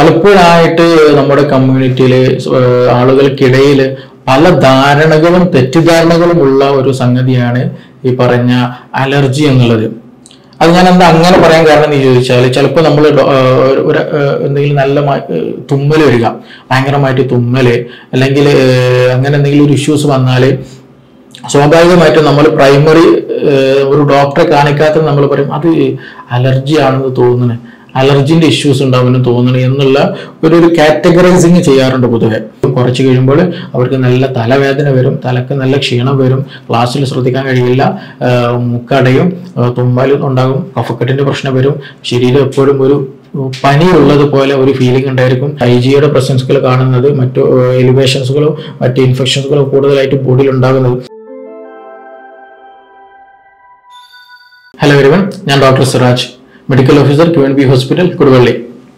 പലപ്പോഴായിട്ട് നമ്മുടെ കമ്മ്യൂണിറ്റിയിൽ ആളുകൾക്കിടയിൽ പല ധാരണകളും തെറ്റിദ്ധാരണകളും ഉള്ള ഒരു സംഗതിയാണ് ഈ പറഞ്ഞ അലർജി എന്നുള്ളത് അത് ഞാൻ എന്താ അങ്ങനെ പറയാൻ കാരണം എന്ന് ചോദിച്ചാൽ ചിലപ്പോൾ നമ്മൾ ഒരു ഏഹ്, എന്തെങ്കിലും നല്ല മ- ഏഹ്, തുമ്മൽ വരിക ഭയങ്കരമായിട്ട് തുമ്മല് അല്ലെങ്കിൽ ഏഹ്, അങ്ങനെ എന്തെങ്കിലും ഒരു ഇഷ്യൂസ് വന്നാൽ സ്വാഭാവികമായിട്ടും നമ്മൾ പ്രൈമറി ഒരു ഡോക്ടറെ കാണിക്കാത്ത നമ്മൾ പറയും അത് അലർജി ആണെന്ന് തോന്നുന്നു അലർജിന്റെ ഇഷ്യൂസ് ഉണ്ടാവുമെന്ന് തോന്നുന്നു എന്നുള്ള ഒരു ഒരു കാറ്റഗറൈസിങ് ചെയ്യാറുണ്ട് പൊതുവെ കുറച്ച് കഴിയുമ്പോൾ അവർക്ക് നല്ല തലവേദന വരും തലക്ക് നല്ല ക്ഷീണം വരും ക്ലാസ്സിൽ ശ്രദ്ധിക്കാൻ കഴിയില്ല ആഹ് മുക്കടയും ആഹ് തുമ്മലും ഉണ്ടാകും കഫക്കെട്ടിന്റെ പ്രശ്നം വരും ശരീരം എപ്പോഴും ഒരു പനിയുള്ളത് പോലെ ഒരു ഫീലിംഗ് ഉണ്ടായിരിക്കും ഐജിയുടെ പ്രസൻസുകൾ കാണുന്നത് മറ്റു എലിവേഷൻസുകളോ മറ്റ് ഇൻഫെക്ഷൻസുകളോ കൂടുതലായിട്ട് ബോഡിയിൽ ഉണ്ടാകുന്നത് ഹലോ എവരിവൺ ഞാൻ doctor Siraj medical officer Q N B hospital Koduvally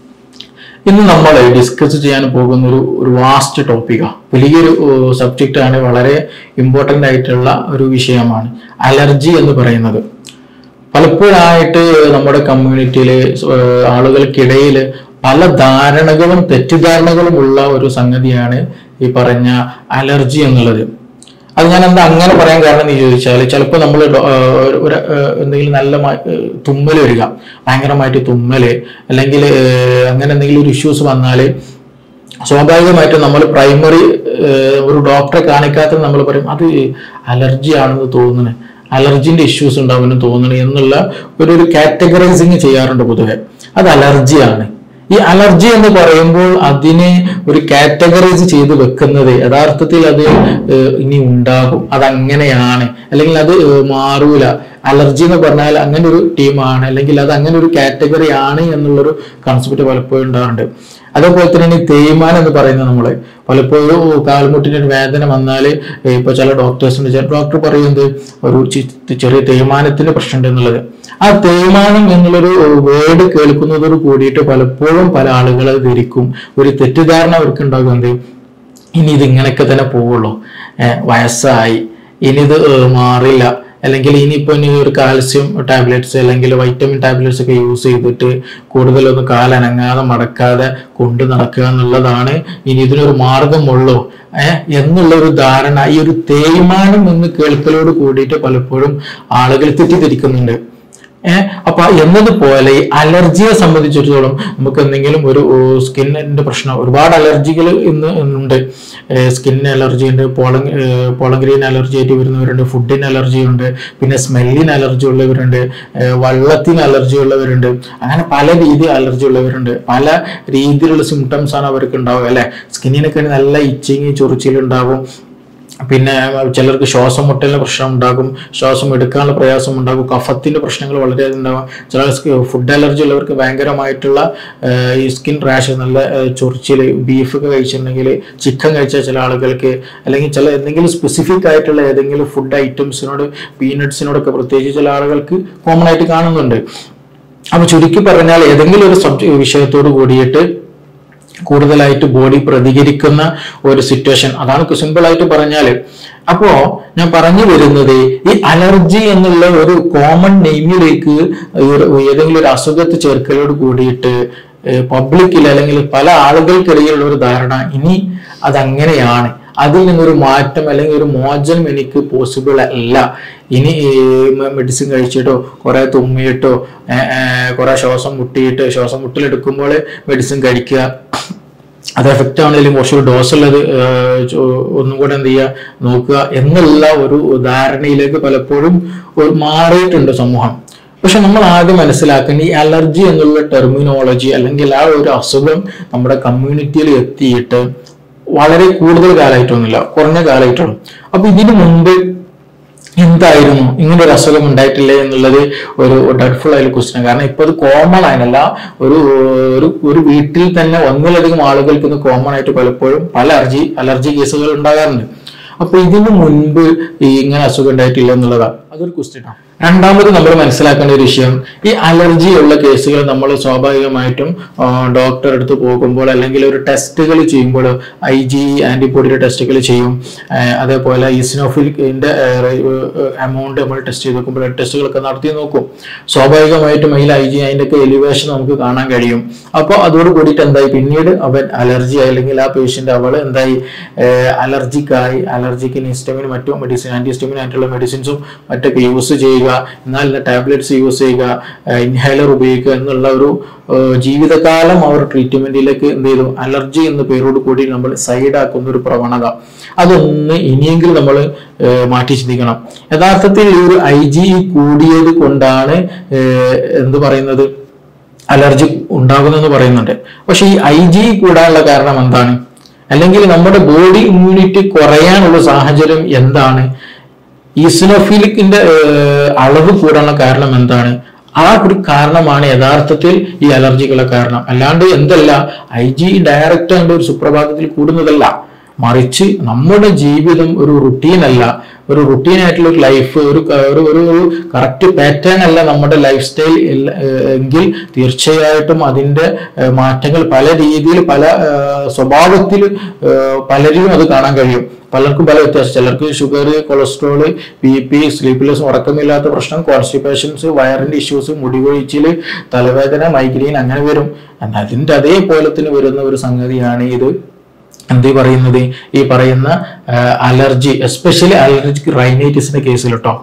ഇന്ന് നമ്മൾ ഡിസ്കസ് ചെയ്യാൻ പോകുന്ന ഒരു ഒരു വാസ്റ്റ് ടോപ്പിക്കാണ് വലിയൊരു സബ്ജക്റ്റ് ആണ് വളരെ ഇമ്പോർട്ടൻ്റ് ആയിട്ടുള്ള ഒരു വിഷയമാണ് അലർജി എന്ന് പറയുന്നത് പലപ്പോഴായിട്ട് നമ്മുടെ കമ്മ്യൂണിറ്റിയിൽ ആളുകൾക്കിടയിൽ പല ധാരണകളും തെറ്റിദ്ധാരണകളും ഉള്ള ഒരു സംഗതിയാണ് ഈ പറഞ്ഞ അലർജി എന്നുള്ളത് അത് ഞാൻ എന്താ അങ്ങനെ പറയാൻ കാരണം എന്ന് ചോദിച്ചാൽ ചിലപ്പോൾ നമ്മൾ ഒരു ഏഹ്, എന്തെങ്കിലും നല്ല മ- ഏഹ്, തുമ്മൽ വരിക ഭയങ്കരമായിട്ട് തുമ്മല് അല്ലെങ്കിൽ ഏഹ്, അങ്ങനെ എന്തെങ്കിലും ഒരു ഇഷ്യൂസ് വന്നാൽ സ്വാഭാവികമായിട്ടും നമ്മൾ പ്രൈമറി ഒരു ഡോക്ടറെ കാണിക്കാത്ത നമ്മൾ പറയും അത് അലർജി ആണെന്ന് തോന്നുന്നു അലർജിന്റെ ഇഷ്യൂസ് ഉണ്ടാവുമെന്ന് തോന്നുന്നു എന്നുള്ള ഒരു ഒരു കാറ്റഗറൈസിങ് ചെയ്യാറുണ്ട് പൊതുവെ അത് അലർജിയാണ് ഈ അലർജി എന്ന് പറയുമ്പോൾ അതിനെ ഒരു കാറ്റഗറൈസ് ചെയ്ത് വെക്കുന്നത് യഥാർത്ഥത്തിൽ അത് ഏഹ്, ഇനി ഉണ്ടാകും അതങ്ങനെയാണ് അല്ലെങ്കിൽ അത് ഏഹ്, മാറൂല അലർജി എന്ന് പറഞ്ഞാൽ അങ്ങനെ ഒരു ടീമാണ് അല്ലെങ്കിൽ അത് അങ്ങനെ ഒരു കാറ്റഗറി ആണ് എന്നുള്ളൊരു കൺസെപ്റ്റ് പലപ്പോഴും ഉണ്ടാറുണ്ട് അതേപോലെ തന്നെ ഈ തേയ്മാനം എന്ന് പറയുന്നത് നമ്മൾ പലപ്പോഴും കാൽമുട്ടിന് ഒരു വേദന വന്നാൽ ഇപ്പൊ ചില ഡോക്ടേഴ്സിന്റെ ചില ഡോക്ടർ പറയുന്നത് ഒരു ചി- ചെറിയ തേയ്മാനത്തിന്റെ പ്രശ്നമുണ്ട് എന്നുള്ളത് ആ തേയ്മാനം എന്നുള്ളൊരു വേർഡ് കേൾക്കുന്നതോട് കൂടിയിട്ട് പലപ്പോഴും പല ആളുകൾ അത് ധരിക്കും ഒരു തെറ്റിദ്ധാരണ അവർക്ക് ഉണ്ടാകുന്നത് ഇനി ഇത് ഇങ്ങനെയൊക്കെ തന്നെ പോവുള്ളൂ ഏഹ് വയസ്സായി ഇനി ഇത് ഏഹ് മാറില്ല അല്ലെങ്കിൽ ഇനിയിപ്പോൾ ഇനി ഒരു കാൽസ്യം ടാബ്ലറ്റ്സ് അല്ലെങ്കിൽ വൈറ്റമിൻ ടാബ്ലറ്റ്സ് ഒക്കെ യൂസ് ചെയ്തിട്ട് കൂടുതലൊന്നും കാലനങ്ങാതെ മടക്കാതെ കൊണ്ടു നടക്കുക എന്നുള്ളതാണ് ഇനി ഇതിനൊരു മാർഗമുള്ളൂ ഏഹ് എന്നുള്ള ഒരു ധാരണ ഈ ഒരു തേയ്മാനം എന്ന് കേൾക്കലോട് കൂടിയിട്ട് പലപ്പോഴും ആളുകൾ തെറ്റിദ്ധരിക്കുന്നുണ്ട് ഏഹ് അപ്പൊ എന്നതുപോലെ ഈ അലർജിയെ സംബന്ധിച്ചിടത്തോളം നമുക്ക് എന്തെങ്കിലും ഒരു സ്കിന്നിന്റെ പ്രശ്നം ഒരുപാട് അലർജികൾ ഇന്ന് ഉണ്ട് സ്കിൻ അലർജി ഉണ്ട് പോളങ് പോളഗ്രീൻ അലർജി ആയിട്ട് വരുന്നവരുണ്ട് ഫുഡിന് അലർജി ഉണ്ട് പിന്നെ സ്മെല്ലിന് അലർജി ഉള്ളവരുണ്ട് ഏഹ് വെള്ളത്തിന് അലർജി ഉള്ളവരുണ്ട് അങ്ങനെ പല രീതി അലർജി ഉള്ളവരുണ്ട് പല രീതിയിലുള്ള സിംറ്റംസ് ആണ് അവർക്ക് ഉണ്ടാവുക അല്ലെ സ്കിന്നിനൊക്കെ നല്ല ഇച്ചിങ് ചൊറിച്ചിലുണ്ടാവും പിന്നെ ചിലർക്ക് ശ്വാസം മുട്ടലിന് പ്രശ്നം ഉണ്ടാകും ശ്വാസം എടുക്കാനുള്ള പ്രയാസം ഉണ്ടാകും കഫത്തിന്റെ പ്രശ്നങ്ങൾ വളരെയധികം ഉണ്ടാകും ചില ഫുഡ് അലർജി ഉള്ളവർക്ക് ഭയങ്കരമായിട്ടുള്ള ആഹ്, ഈ സ്കിൻ റാഷ് നല്ല ചൊറിച്ചിൽ ബീഫൊക്കെ കഴിച്ചിട്ടുണ്ടെങ്കിൽ ചിക്കൻ കഴിച്ച ചില ആളുകൾക്ക് അല്ലെങ്കിൽ ചില എന്തെങ്കിലും സ്പെസിഫിക് ആയിട്ടുള്ള ഏതെങ്കിലും ഫുഡ് ഐറ്റംസിനോട് പീനട്സിനോടൊക്കെ പ്രത്യേകിച്ച് ചില ആളുകൾക്ക് കോമൺ ആയിട്ട് കാണുന്നുണ്ട് അപ്പൊ ചുരുക്കി പറഞ്ഞാൽ ഏതെങ്കിലും ഒരു സബ്ജക്ട് വിഷയത്തോട് കൂടിയിട്ട് കൂടുതലായിട്ട് ബോഡി പ്രതികരിക്കുന്ന ഒരു സിറ്റുവേഷൻ അതാണ് സിമ്പിൾ ആയിട്ട് പറഞ്ഞാൽ അപ്പോ ഞാൻ പറഞ്ഞു വരുന്നത് ഈ അലർജി എന്നുള്ള ഒരു കോമൺ നെയിമിലേക്ക് ഏതെങ്കിലും ഒരു അസുഖത്തെ ചേർക്കലോട് കൂടിയിട്ട് പബ്ലിക്കിൽ അല്ലെങ്കിൽ പല ആളുകൾക്കിടയിലുള്ള ഒരു ധാരണ ഇനി അതങ്ങനെയാണ് അതിൽ നിന്നൊരു മാറ്റം അല്ലെങ്കിൽ ഒരു മോചനം എനിക്ക് പോസിബിൾ അല്ല ഇനി മെഡിസിൻ കഴിച്ചിട്ടോ കുറെ തുമ്മിയിട്ടോ ഏർ, ഏർ, കുറെ ശ്വാസം മുട്ടിയിട്ട് ശ്വാസം മുട്ടലെടുക്കുമ്പോൾ മെഡിസിൻ കഴിക്കുക അത് എഫക്റ്റ് ആണെങ്കിലും കുറച്ചൊരു ഡോസ് ഉള്ളത് ഏർ, ചോ- ഒന്നും കൂടെ എന്ത് ചെയ്യുക നോക്കുക എന്നുള്ള ഒരു ധാരണയിലേക്ക് പലപ്പോഴും ഒരു മാറിയിട്ടുണ്ട് സമൂഹം പക്ഷെ നമ്മൾ ആദ്യം മനസ്സിലാക്കേണ്ട ഈ അലർജി എന്നുള്ള ടെർമിനോളജി അല്ലെങ്കിൽ ആ ഒരു അസുഖം നമ്മുടെ കമ്മ്യൂണിറ്റിയിൽ എത്തിയിട്ട് വളരെ കൂടുതൽ കാലമായിട്ടൊന്നുമില്ല കുറഞ്ഞ കാലമായിട്ടുള്ളൂ അപ്പൊ ഇതിനു മുമ്പ് എന്തായിരുന്നു ഇങ്ങനെ ഒരു അസുഖം ഉണ്ടായിട്ടില്ലേ എന്നുള്ളത് ഒരു ഡെഡ്ഫുൾ ആയ ക്വസ്റ്റ്യൻ കാരണം ഇപ്പൊ അത് കോമൺ ആയതല്ല ഒരു ഒരു ഒരു വീട്ടിൽ തന്നെ ഒന്നിലധികം ആളുകൾക്ക് ഇന്ന് കോമൺ ആയിട്ട് പലപ്പോഴും പല അലർജി അലർജി കേസുകൾ ഉണ്ടാകാറുണ്ട് അപ്പൊ ഇതിനു മുൻപ് ഈ ഇങ്ങനെ അസുഖം ഉണ്ടായിട്ടില്ല എന്നുള്ളതാണ് അതൊരു ക്വസ്റ്റ്യൻ ആണ് രണ്ടാമത് നമ്മൾ മനസ്സിലാക്കേണ്ട ഒരു വിഷയം ഈ അലർജി ഉള്ള കേസുകൾ നമ്മൾ സ്വാഭാവികമായിട്ടും ആ, ഡോക്ടറെ അടുത്ത് പോകുമ്പോൾ അല്ലെങ്കിൽ ഒരു ടെസ്റ്റുകൾ ചെയ്യുമ്പോൾ ഐ ജി ആന്റിബോഡിയുടെ ടെസ്റ്റുകൾ ചെയ്യും ആ, അതേപോലെ ഈസിനോഫിലിന്റെ എമൗണ്ട് നമ്മൾ ടെസ്റ്റ് ചെയ്ത് നോക്കും ബ്ലഡ് ടെസ്റ്റുകളൊക്കെ നടത്തി നോക്കും സ്വാഭാവികമായിട്ടും അതിൽ ഐ ജി അതിന്റെ ഒക്കെ എലിവേഷൻ നമുക്ക് കാണാൻ കഴിയും അപ്പോൾ അതോട് കൂടിയിട്ട് എന്തായി പിന്നീട് അവൻ അലർജി അല്ലെങ്കിൽ ആ പേഷ്യന്റ് അവൾ എന്തായി അലർജിക്കായി അലർജിക്ക് ഹിസ്റ്റമിന് മറ്റു മെഡിസിൻ ആന്റി ഹിസ്റ്റമിൻ ആയിട്ടുള്ള മെഡിസിൻസും മറ്റൊക്കെ യൂസ് ചെയ്യുക എന്നാൽ ടാബ്ലറ്റ്സ് യൂസ് ചെയ്യുക ഇൻഹേലർ ഉപയോഗിക്കുക എന്നുള്ള ഒരു ഏഹ്, ജീവിതകാലം അവർ ട്രീറ്റ്മെന്റിലേക്ക് എന്ത് ചെയ്തു അലർജി എന്ന പേരോട് കൂടി നമ്മൾ സൈഡ് ആക്കുന്ന ഒരു പ്രവണത അതൊന്ന് ഇനിയെങ്കിലും നമ്മൾ മാറ്റി ചിന്തിക്കണം യഥാർത്ഥത്തിൽ ഈ ഒരു ഐ ജി കൂടിയത് കൊണ്ടാണ് ഏഹ്, എന്ത് പറയുന്നത് അലർജി ഉണ്ടാകുന്നെന്ന് പറയുന്നുണ്ട് പക്ഷെ ഈ ഐ ജി കൂടാനുള്ള കാരണം എന്താണ് അല്ലെങ്കിൽ നമ്മുടെ ബോഡി ഇമ്മ്യൂണിറ്റി കുറയാനുള്ള സാഹചര്യം എന്താണ് ഈസിനോഫിലിക്കിന്റെ അളവ് കൂടാനുള്ള കാരണം എന്താണ് ആ ഒരു കാരണമാണ് യഥാർത്ഥത്തിൽ ഈ അലർജിക്കുള്ള കാരണം അല്ലാണ്ട് എന്തല്ല ഐ ജി ഡയറക്റ്റ് ആയിട്ട് ഒരു സുപ്രഭാതത്തിൽ കൂടുന്നതല്ല മറിച്ച് നമ്മുടെ ജീവിതം ഒരു റുട്ടീൻ അല്ല ഒരു റുട്ടീൻ ആയിട്ടുള്ള ഒരു ലൈഫ് ഒരു ക- ഒരു ഒരു ഒരു കറക്റ്റ് പാറ്റേൺ അല്ല നമ്മുടെ ലൈഫ് സ്റ്റൈൽ എങ്കിൽ തീർച്ചയായിട്ടും അതിന്റെ ഏഹ്, മാറ്റങ്ങൾ പല രീതിയിൽ പല ഏഹ്, സ്വഭാവത്തിൽ ഏഹ്, പലരിലും അത് കാണാൻ കഴിയും പലർക്കും പല വ്യത്യാസം ചിലർക്ക് sugar cholesterol B P sleepless ഉറക്കമില്ലാത്ത പ്രശ്നം കോൺസ്റ്റിപ്പേഷൻസ് വയറിന്റെ ഇഷ്യൂസ് മുടികൊഴിച്ചില് തലവേദന മൈഗ്രെയിൻ അങ്ങനെ വരും എന്നാൽ അതിന്റെ അതേപോലെ തന്നെ വരുന്ന ഒരു സംഗതിയാണ് ഇത് എന്ത് പറയുന്നത് ഈ പറയുന്ന അലർജി എസ്പെഷ്യലി അലർജിക് റൈനൈറ്റിസിന്റെ കേസിൽ കേട്ടോ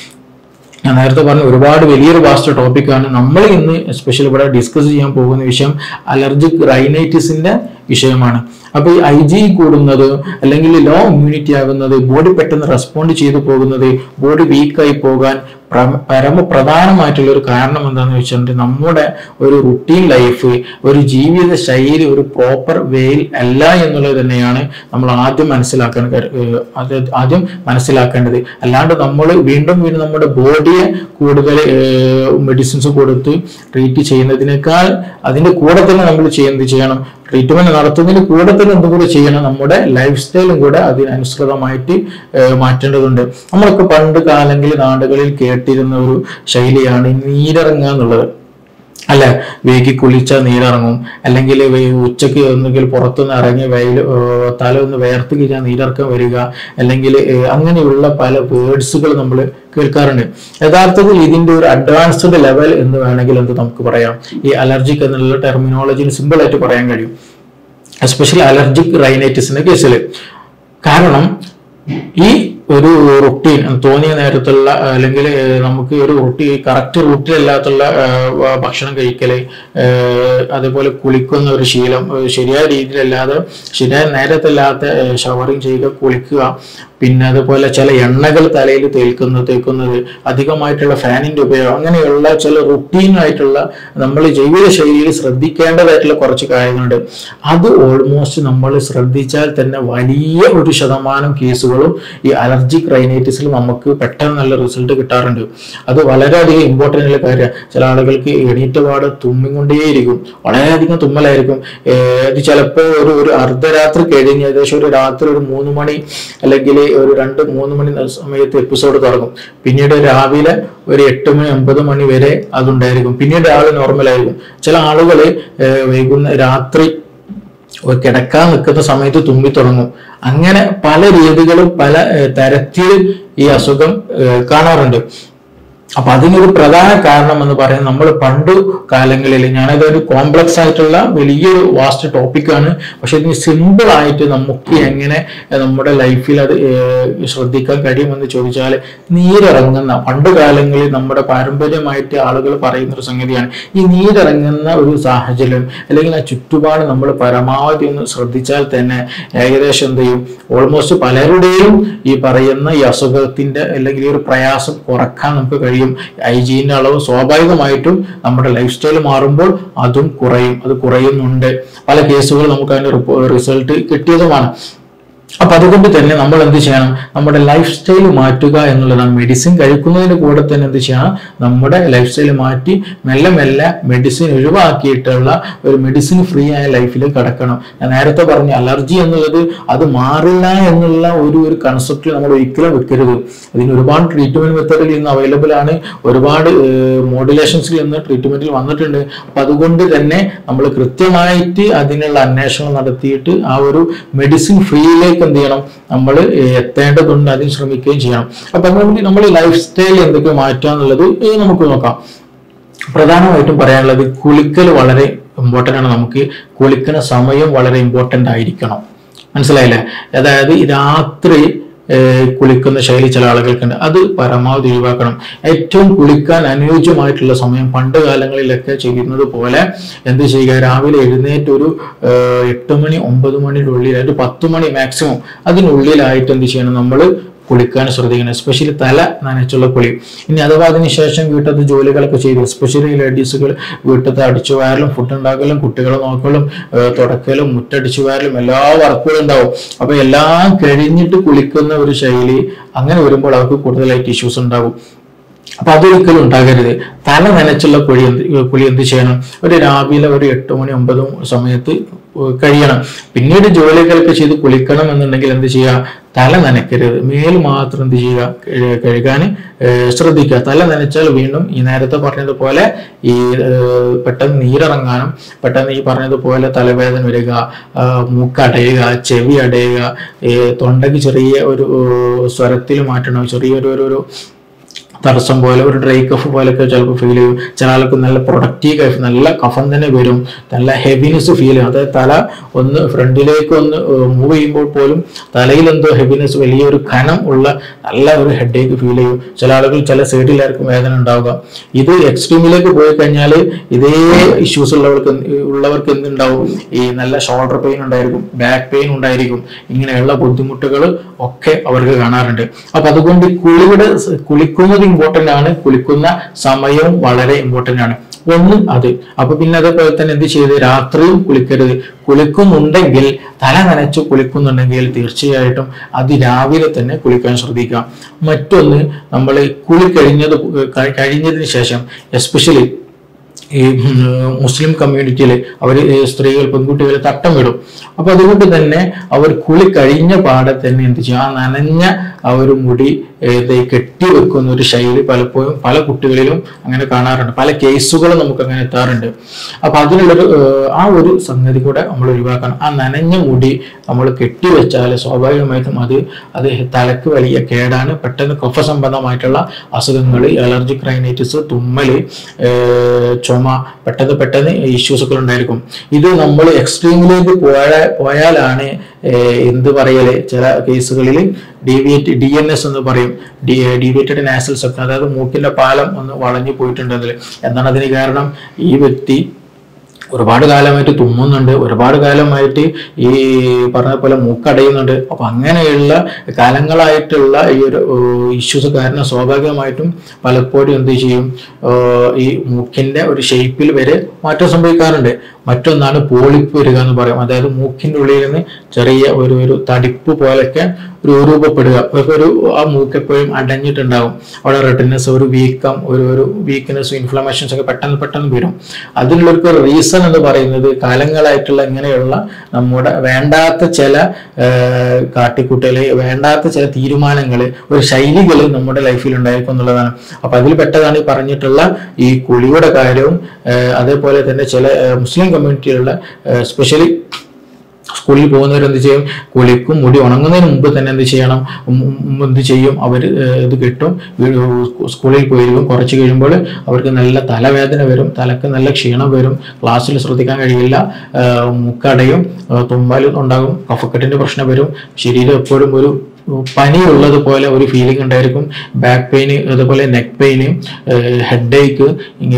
ഞാൻ നേരത്തെ പറഞ്ഞ ഒരുപാട് വലിയൊരു വാസ്റ്റ് ടോപ്പിക്കാണ് നമ്മൾ ഇന്ന് എസ്പെഷ്യലി ഇവിടെ ഡിസ്കസ് ചെയ്യാൻ പോകുന്ന വിഷയം അലർജിക് റൈനൈറ്റിസിന്റെ വിഷയമാണ് അപ്പൊ ഈ ഐ ജി കൂടുന്നത് അല്ലെങ്കിൽ ലോ ഇമ്മ്യൂണിറ്റി ആകുന്നത് ബോഡി പെട്ടെന്ന് റെസ്പോണ്ട് ചെയ്തു പോകുന്നത് ബോഡി വീക്കായി പോകാൻ പ്ര- പരമപ്രധാനമായിട്ടുള്ള ഒരു കാരണം എന്താണെന്ന് വെച്ചിട്ടുണ്ടെങ്കിൽ നമ്മുടെ ഒരു റുട്ടീൻ ലൈഫ് ഒരു ജീവിത ശൈലി ഒരു പ്രോപ്പർ വേയിൽ അല്ല എന്നുള്ളത് തന്നെയാണ് നമ്മൾ ആദ്യം മനസ്സിലാക്കാൻ കരു- ഏഹ് അത് ആദ്യം മനസ്സിലാക്കേണ്ടത് അല്ലാണ്ട് നമ്മൾ വീണ്ടും വീണ്ടും നമ്മുടെ ബോഡിയെ കൂടുതൽ മെഡിസിൻസ് കൊടുത്ത് ട്രീറ്റ് ചെയ്യുന്നതിനേക്കാൾ അതിന്റെ കൂടെ തന്നെ നമ്മൾ ചെയ്യുന്നത് ചെയ്യണം ട്രീറ്റ്മെന്റ് നടത്തുന്നതിന് കൂടെ തന്നെ എന്തും കൂടെ ചെയ്യണം നമ്മുടെ ലൈഫ് സ്റ്റൈലും കൂടെ അതിനനുസൃതമായിട്ട് ഏഹ് മാറ്റേണ്ടതുണ്ട് നമ്മളൊക്കെ പണ്ട് കാലങ്ങളിൽ നാടുകളിൽ കേട്ടിരുന്ന ഒരു ശൈലിയാണ് ഈ നീരിറങ്ങുക എന്നുള്ളത് അല്ല വേഗി കുളിച്ചാൽ നീരിറങ്ങും അല്ലെങ്കിൽ വേ- ഉച്ചയ്ക്ക് ഒന്നുകിൽ പുറത്തുനിന്ന് ഇറങ്ങി വെയിൽ ഏഹ് തല ഒന്ന് വേർത്ത് കഴിഞ്ഞാൽ നീരിറക്കം വരിക അല്ലെങ്കിൽ ഏഹ് അങ്ങനെയുള്ള പല വേർഡ്സുകൾ നമ്മൾ കേൾക്കാറുണ്ട് യഥാർത്ഥത്തിൽ ഇതിന്റെ ഒരു അഡ്വാൻസ്ഡ് ലെവൽ എന്ന് വേണമെങ്കിൽ എന്ത് നമുക്ക് പറയാം ഈ അലർജിക് എന്നുള്ള ടെർമിനോളജിയിൽ സിമ്പിൾ ആയിട്ട് പറയാൻ കഴിയും എസ്പെഷ്യലി അലർജിക് റൈനൈറ്റിസിന്റെ കേസിൽ കാരണം ഈ ഒരു റുട്ടീൻ തോന്നിയ നേരത്തുള്ള അല്ലെങ്കിൽ ഏഹ്, നമുക്ക് ഒരു റുട്ടീൻ കറക്റ്റ് റൂട്ടിലല്ലാത്തുള്ള ഏഹ്, ഭക്ഷണം കഴിക്കല് ഏഹ്, അതേപോലെ കുളിക്കുന്ന ഒരു ശീലം ഏഹ്, ശരിയായ രീതിയിലല്ലാതെ ശരിയായ നേരത്തല്ലാത്ത ഷവറിങ് ചെയ്യുക കുളിക്കുക പിന്നെ അതുപോലെ ചില എണ്ണകൾ തലയിൽ തേൽക്കുന്ന തേക്കുന്നത് അധികമായിട്ടുള്ള ഫാനിന്റെ ഉപയോഗം അങ്ങനെയുള്ള ചില റുട്ടീൻ ആയിട്ടുള്ള നമ്മൾ ജീവിത ശൈലിയിൽ ശ്രദ്ധിക്കേണ്ടതായിട്ടുള്ള കുറച്ച് കാര്യങ്ങളുണ്ട് അത് ഓൾമോസ്റ്റ് നമ്മൾ ശ്രദ്ധിച്ചാൽ തന്നെ വലിയ ഒരു ശതമാനം കേസുകളും ഈ അലർജിക് റൈനൈറ്റിസിൽ നമുക്ക് പെട്ടെന്ന് നല്ല റിസൾട്ട് കിട്ടാറുണ്ട് അത് വളരെയധികം ഇമ്പോർട്ടൻ്റ് ഉള്ള കാര്യമാണ് ചില ആളുകൾക്ക് എണീറ്റ പാട് തുമ്മിക്കൊണ്ടേയിരിക്കും വളരെയധികം തുമ്മലായിരിക്കും ഏഹ് ഇത് ചിലപ്പോൾ ഒരു ഒരു അർദ്ധരാത്രി കഴിഞ്ഞ് ഏകദേശം ഒരു രാത്രി ഒരു മൂന്ന് മണി അല്ലെങ്കിൽ ഒരു രണ്ട് മൂന്ന് മണി സമയത്ത് എപ്പിസോഡ് തുടങ്ങും പിന്നീട് രാവിലെ ഒരു എട്ട് മണി ഒമ്പത് മണി വരെ അതുണ്ടായിരിക്കും പിന്നീട് ആള് നോർമൽ ആയിരിക്കും ചില ആളുകൾ വൈകുന്ന രാത്രി ഒരു കിടക്കാൻ നിൽക്കുന്ന സമയത്ത് തുമ്പി തുടങ്ങും അങ്ങനെ പല രീതികളും പല ഏഹ്, തരത്തിൽ ഈ അസുഖം ഏഹ്, കാണാറുണ്ട് അപ്പൊ അതിനൊരു പ്രധാന കാരണം എന്ന് പറയുന്നത് നമ്മൾ പണ്ട് കാലങ്ങളിൽ ഞാനത് ഒരു കോംപ്ലക്സ് ആയിട്ടുള്ള വലിയൊരു വാസ്റ്റ് ടോപ്പിക്കാണ് പക്ഷെ ഇതിന് സിമ്പിൾ ആയിട്ട് നമുക്ക് എങ്ങനെ ഏഹ്, നമ്മുടെ ലൈഫിൽ അത് ഏഹ്, ശ്രദ്ധിക്കാൻ കഴിയുമെന്ന് ചോദിച്ചാൽ നീരിറങ്ങുന്ന പണ്ട് കാലങ്ങളിൽ നമ്മുടെ പാരമ്പര്യമായിട്ട് ആളുകൾ പറയുന്ന ഒരു സംഗതിയാണ് ഈ നീരിറങ്ങുന്ന ഒരു സാഹചര്യം അല്ലെങ്കിൽ ആ ചുറ്റുപാട് നമ്മൾ പരമാവധി ഒന്ന് ശ്രദ്ധിച്ചാൽ തന്നെ ഏകദേശം എന്ത് ചെയ്യും ഓൾമോസ്റ്റ് പലരുടെയും ഈ പറയുന്ന ഈ അസുഖത്തിന്റെ അല്ലെങ്കിൽ ഈ ഒരു പ്രയാസം കുറക്കാൻ നമുക്ക് കഴിയും ഹൈജീനിന്റെ അളവ് സ്വാഭാവികമായിട്ടും നമ്മുടെ ലൈഫ് സ്റ്റൈൽ മാറുമ്പോൾ അതും കുറയും അത് കുറയുന്നുണ്ട് പല കേസുകൾ നമുക്ക് അതിന്റെ റിസൾട്ട് കിട്ടിയതുമാണ് അപ്പൊ അതുകൊണ്ട് തന്നെ നമ്മൾ എന്ത് ചെയ്യണം നമ്മുടെ ലൈഫ് സ്റ്റൈൽ മാറ്റുക എന്നുള്ളതാണ് മെഡിസിൻ കഴിക്കുന്നതിന് കൂടെ തന്നെ എന്ത് ചെയ്യണം നമ്മുടെ ലൈഫ് സ്റ്റൈൽ മാറ്റി മെല്ലെ മെല്ലെ മെഡിസിൻ ഒഴിവാക്കിയിട്ടുള്ള ഒരു മെഡിസിൻ ഫ്രീ ആയ ലൈഫിലേക്ക് കടക്കണം ഞാൻ നേരത്തെ പറഞ്ഞു അലർജി എന്നുള്ളത് അത് മാറില്ല എന്നുള്ള ഒരു ഒരു കൺസെപ്റ്റ് നമ്മൾ ഒരിക്കലും വെക്കരുത് അതിന് ഒരുപാട് ട്രീറ്റ്മെന്റ് മെത്തേഡിൽ ഇന്ന് അവൈലബിൾ ആണ് ഒരുപാട് മോഡുലേഷൻസിൽ ഇന്ന് ട്രീറ്റ്മെന്റിൽ വന്നിട്ടുണ്ട് അപ്പൊ അതുകൊണ്ട് തന്നെ നമ്മൾ കൃത്യമായിട്ട് അതിനുള്ള അന്വേഷണം നടത്തിയിട്ട് ആ ഒരു മെഡിസിൻ ഫ്രീയിലേക്ക് എന്ത് ചെയ്യണം നമ്മൾ എത്തേണ്ടതുണ്ട് അതിന് ശ്രമിക്കുകയും ചെയ്യണം അപ്പൊ നമ്മൾ നമ്മൾ ലൈഫ് സ്റ്റൈൽ എന്തൊക്കെ മാറ്റുക എന്നുള്ളത് ഏഹ് നമുക്ക് നോക്കാം പ്രധാനമായിട്ടും പറയാനുള്ളത് കുളിക്കൽ വളരെ ഇമ്പോർട്ടൻ്റ് ആണ് നമുക്ക് കുളിക്കുന്ന സമയം വളരെ ഇമ്പോർട്ടൻ്റ് ആയിരിക്കണം മനസ്സിലായില്ലേ അതായത് ഈ രാത്രി ഏഹ്, കുളിക്കുന്ന ശൈലി ചില ആളുകൾക്കുണ്ട് അത് പരമാവധി ഒഴിവാക്കണം ഏറ്റവും കുളിക്കാൻ അനുയോജ്യമായിട്ടുള്ള സമയം പണ്ട് കാലങ്ങളിലൊക്കെ ചെയ്യുന്നത് പോലെ എന്ത് ചെയ്യുക രാവിലെ എഴുന്നേറ്റ് ഒരു ഏഹ്, എട്ട് മണി ഒമ്പത് മണിയുടെ ഉള്ളിൽ ഒരു പത്ത് മണി മാക്സിമം അതിനുള്ളിലായിട്ട് എന്ത് ചെയ്യണം നമ്മൾ കുളിക്കാൻ ശ്രദ്ധിക്കണം എസ്പെഷ്യലി തല നനച്ചുള്ള കുളി ഇനി അഥവാ അതിനുശേഷം വീട്ടത്തെ ജോലികളൊക്കെ ചെയ്തു എസ്പെഷ്യലി ലേഡീസുകൾ വീട്ടത്തെ അടിച്ചു വാരലും ഫുഡ് ഉണ്ടാക്കലും കുട്ടികളെ നോക്കലും ഏഹ് തുടക്കലും മുറ്റടിച്ചു വാരലും എല്ലാ വർക്കുകളും ഉണ്ടാവും അപ്പൊ എല്ലാം കഴിഞ്ഞിട്ട് കുളിക്കുന്ന ഒരു ശൈലി അങ്ങനെ വരുമ്പോൾ അവർക്ക് കൂടുതലായിട്ട് ഇഷ്യൂസ് ഉണ്ടാകും അപ്പൊ അതൊരിക്കലും ഉണ്ടാകരുത് തല നനച്ചുള്ള കുഴി എന്ത് കുളി എന്ത് ചെയ്യണം ഒരു രാവിലെ ഒരു എട്ട് മണി ഒമ്പത് സമയത്ത് കഴിയണം പിന്നീട് ജോലികളൊക്കെ ചെയ്ത് കുളിക്കണം എന്നുണ്ടെങ്കിൽ എന്ത് ചെയ്യുക തല നനയ്ക്കരുത് മേൽ മാത്രം എന്ത് ചെയ്യുക കഴു- കഴുകാൻ ഏഹ്, ശ്രദ്ധിക്കുക തല നനച്ചാൽ വീണ്ടും ഈ നേരത്തെ പറഞ്ഞതുപോലെ ഈ ഏഹ്, പെട്ടെന്ന് നീരിറങ്ങാനും പെട്ടെന്ന് ഈ പറഞ്ഞതുപോലെ തലവേദന വരിക ആഹ്, മൂക്കടയുക ചെവി അടയുക ഏഹ്, തൊണ്ടയ്ക്ക് ചെറിയ ഒരു ഏഹ്, സ്വരത്തിൽ മാറ്റണം ചെറിയൊരു ഒരു ഒരു തടസ്സം പോലെ ഒരു ഡ്രൈ കഫ് പോലൊക്കെ ചിലപ്പോൾ ഫീൽ ചെയ്യും ചില ആൾക്ക് നല്ല പ്രൊഡക്റ്റീവ് കഫ് നല്ല കഫം തന്നെ വരും നല്ല ഹെവിനെസ് ഫീൽ ചെയ്യും അതായത് തല ഒന്ന് ഫ്രണ്ടിലേക്ക് ഒന്ന് മൂവ് ചെയ്യുമ്പോൾ പോലും തലയിൽ എന്തോ ഹെവിനെസ് വലിയൊരു കനം ഉള്ള നല്ല ഒരു ഹെഡേക്ക് ഫീൽ ചെയ്യും ചില ആളുകൾ ചില സൈഡിലായിരിക്കും വേദന ഉണ്ടാവുക ഇത് എക്സ്ട്രീമിലേക്ക് പോയി കഴിഞ്ഞാൽ ഇതേ ഇഷ്യൂസ് ഉള്ളവർക്ക് എന്ത് ഉള്ളവർക്ക് എന്തുണ്ടാവും ഈ നല്ല ഷോൾഡർ പെയിൻ ഉണ്ടായിരിക്കും ബാക്ക് പെയിൻ ഉണ്ടായിരിക്കും ഇങ്ങനെയുള്ള ബുദ്ധിമുട്ടുകൾ ഒക്കെ അവർക്ക് കാണാറുണ്ട് അപ്പൊ അതുകൊണ്ട് കുളിയുടെ സ- കുളിക്കുന്നത് ഇമ്പോർട്ടന്റ് ആണ് കുളിക്കുന്ന സമയവും വളരെ ഇമ്പോർട്ടന്റ് ആണ് ഒന്ന് അത് അപ്പൊ പിന്നെ അതേപോലെ തന്നെ എന്ത് ചെയ്ത് രാത്രിയും കുളിക്കരുത് കുളിക്കുന്നുണ്ടെങ്കിൽ തല നനച്ച് കുളിക്കുന്നുണ്ടെങ്കിൽ തീർച്ചയായിട്ടും അത് രാവിലെ തന്നെ കുളിക്കാൻ ശ്രദ്ധിക്കുക മറ്റൊന്ന് നമ്മൾ കുളി കഴിഞ്ഞത് ക- കഴിഞ്ഞതിന് ശേഷം എസ്പെഷ്യലി ഈ ഉം, മുസ്ലിം കമ്മ്യൂണിറ്റിയിൽ അവർ സ്ത്രീകൾ പെൺകുട്ടികൾ തട്ടം വിടും അപ്പൊ അതുകൊണ്ട് തന്നെ അവർ കുളി കഴിഞ്ഞ പാടെ തന്നെ എന്ത് ചെയ്യും ആ നനഞ്ഞ ആ ഒരു മുടി ഏത് കെട്ടി വെക്കുന്ന ഒരു ശൈലി പലപ്പോഴും പല കുട്ടികളിലും അങ്ങനെ കാണാറുണ്ട് പല കേസുകളും നമുക്ക് അങ്ങനെ എത്താറുണ്ട് അപ്പൊ അതിനുള്ളൊരു ഏഹ്, ആ ഒരു സംഗതി കൂടെ നമ്മൾ ഒഴിവാക്കണം ആ നനഞ്ഞ മുടി നമ്മൾ കെട്ടി വെച്ചാൽ സ്വാഭാവികമായിട്ടും അത് അത് തലക്ക് വലിയ കേടാണ് പെട്ടെന്ന് കഫ സംബന്ധമായിട്ടുള്ള അസുഖങ്ങൾ അലർജിക് റൈനൈറ്റിസ് തുമ്മല് ഏഹ്, ചുമ പെട്ടെന്ന് പെട്ടെന്ന് ഇഷ്യൂസ് ഒക്കെ ഉണ്ടായിരിക്കും ഇത് നമ്മൾ എക്സ്ട്രീമിലേക്ക് പോയ പോയാലാണ് ഏഹ്, എന്ത് പറയല് ചില കേസുകളിൽ ഡീവിയേറ്റ് ഡി എൻ എസ് എന്ന് പറയും ഡി ഡീവിയേറ്റഡ് നാസൽ സെപ്റ്റം അതായത് മൂക്കിന്റെ പാലം ഒന്ന് വളഞ്ഞു പോയിട്ടുണ്ട് അതിൽ എന്താണ് അതിന് കാരണം ഈ വ്യക്തി ഒരുപാട് കാലമായിട്ട് തുമ്മുന്നുണ്ട് ഒരുപാട് കാലമായിട്ട് ഈ പറഞ്ഞ പോലെ മൂക്കടയുന്നുണ്ട് അപ്പൊ അങ്ങനെയുള്ള കാലങ്ങളായിട്ടുള്ള ഈ ഒരു ഇഷ്യൂസ് കാരണം സ്വാഭാവികമായിട്ടും പലപ്പോഴും എന്ത് ചെയ്യും ഏഹ് ഈ മൂക്കിന്റെ ഒരു ഷേപ്പിൽ വരെ മാറ്റം സംഭവിക്കാറുണ്ട് മറ്റൊന്നാണ് പോളിപ്പ് വരിക എന്ന് പറയും അതായത് മൂക്കിന്റെ ഉള്ളിൽ നിന്ന് ചെറിയ ഒരു ഒരു തടിപ്പ് പോലൊക്കെ ഒരു രൂപപ്പെടുക ഒരു- ഒരു ആ മൂക്ക് എപ്പോഴും അടഞ്ഞിട്ടുണ്ടാവും അവിടെ റെഡിനെസ് ഒരു വീക്കം ഒരു ഒരു വീക്ക്നെസ് ഇൻഫ്ലമേഷൻസ് ഒക്കെ പെട്ടെന്ന് പെട്ടെന്ന് വരും അതിനുള്ളൊരു റീസൺ എന്ന് പറയുന്നത് കാലങ്ങളായിട്ടുള്ള ഇങ്ങനെയുള്ള നമ്മുടെ വേണ്ടാത്ത ചില ആഹ്, കാട്ടിക്കൂട്ടല് വേണ്ടാത്ത ചില തീരുമാനങ്ങൾ ഒരു ശൈലികൾ നമ്മുടെ ലൈഫിൽ ഉണ്ടായിരിക്കും എന്നുള്ളതാണ് അപ്പൊ അതിൽ പെട്ടതാണ് ഈ പറഞ്ഞിട്ടുള്ള ഈ കുളിയുടെ കാര്യവും ആഹ്, അതേപോലെ തന്നെ ചില ആഹ്, മുസ്ലിം കമ്മ്യൂണിറ്റിയിലുള്ള സ്പെഷ്യലി സ്കൂളിൽ പോകുന്നവർ എന്ത് ചെയ്യും കുളിക്കും മുടി ഉണങ്ങുന്നതിന് മുമ്പ് തന്നെ എന്ത് ചെയ്യണം ഉം ഉം എന്ത് ചെയ്യും അവർ ഇത് കിട്ടും വീ- സ്കൂളിൽ പോയിരിക്കും കുറച്ച് കഴിയുമ്പോൾ അവർക്ക് നല്ല തലവേദന വരും തലക്ക് നല്ല ക്ഷീണം വരും ക്ലാസ്സിൽ ശ്രദ്ധിക്കാൻ കഴിയില്ല ആഹ് മുക്കടയും ആഹ് തുമ്മലും ഉണ്ടാകും കഫക്കെട്ടിന്റെ പ്രശ്നം വരും ശരീരം എപ്പോഴും ഒരു പനിയുള്ളത് പോലെ ഒരു ഫീലിംഗ് ഉണ്ടായിരിക്കും ബാക്ക് പെയിന് അതുപോലെ neck pain headache